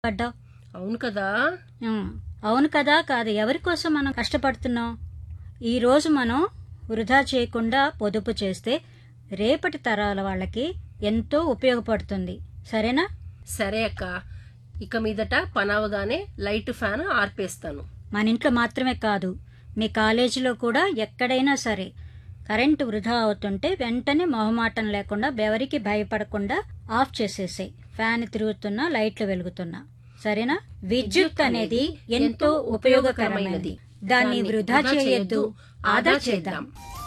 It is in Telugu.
పడ్డావు అవును కదా ఉమ్, అవును కదా కాదు ఎవరి కోసం మనం కష్టపడుతున్నాం ఈ రోజు మనం వృధా చేయకుండా పొదుపు చేస్తే రేపటి తరాల వాళ్ళకి ఎంతో ఉపయోగపడుతుంది సరేనా సరే అక్క ఇక మీదట పనవగానే లైట్ ఫ్యాన్ ఆర్పేస్తాను మన ఇంట్లో మాత్రమే కాదు మీ కాలేజీలో కూడా ఎక్కడైనా సరే కరెంటు వృధా అవుతుంటే వెంటనే మొహమాటం లేకుండా బెవరికి భయపడకుండా ఆఫ్ చేసేసాయి ఫ్యాన్ తిరుగుతున్నా లైట్లు వెలుగుతున్నా సరేనా విద్యుత్ అనేది ఎంతో ఉపయోగకరమైనది దాన్ని వృధా చేయొద్దు ఆదా చేద్దాం